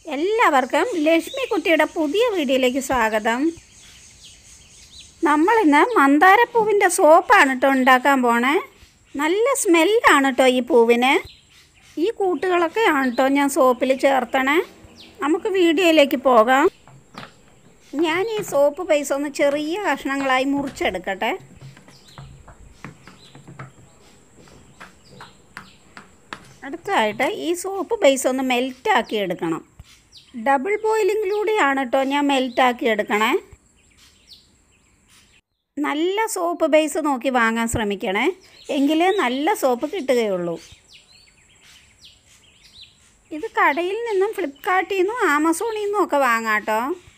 എല്ലാവർക്കും ലക്ഷ്മി കുട്ടിയുടെ പുതിയ വീഡിയോയിലേക്ക് സ്വാഗതം നമ്മളിന്ന് മന്ദാരപ്പൂവിൻ്റെ സോപ്പാണ് കേട്ടോ ഉണ്ടാക്കാൻ പോണേ നല്ല സ്മെല്ലാണ് കേട്ടോ ഈ പൂവിന് ഈ കൂട്ടുകളൊക്കെയാണ് കേട്ടോ ഞാൻ സോപ്പിൽ ചേർത്തണേ നമുക്ക് വീഡിയോയിലേക്ക് പോകാം ഞാൻ ഈ സോപ്പ് പൈസ ഒന്ന് ചെറിയ കഷ്ണങ്ങളായി മുറിച്ചെടുക്കട്ടെ അടുത്തതായിട്ട് ഈ സോപ്പ് ബേസ് ഒന്ന് മെൽറ്റാക്കി എടുക്കണം ഡബിൾ ബോയിലിങ്ങിലൂടെയാണ് കേട്ടോ ഞാൻ മെൽറ്റാക്കി എടുക്കണേ നല്ല സോപ്പ് ബേസ് നോക്കി വാങ്ങാൻ ശ്രമിക്കണേ എങ്കിലേ നല്ല സോപ്പ് കിട്ടുകയുള്ളൂ ഇത് കടയിൽ നിന്നും ഫ്ലിപ്കാർട്ടിൽ നിന്നും ആമസോണിൽ നിന്നും ഒക്കെ വാങ്ങാം കേട്ടോ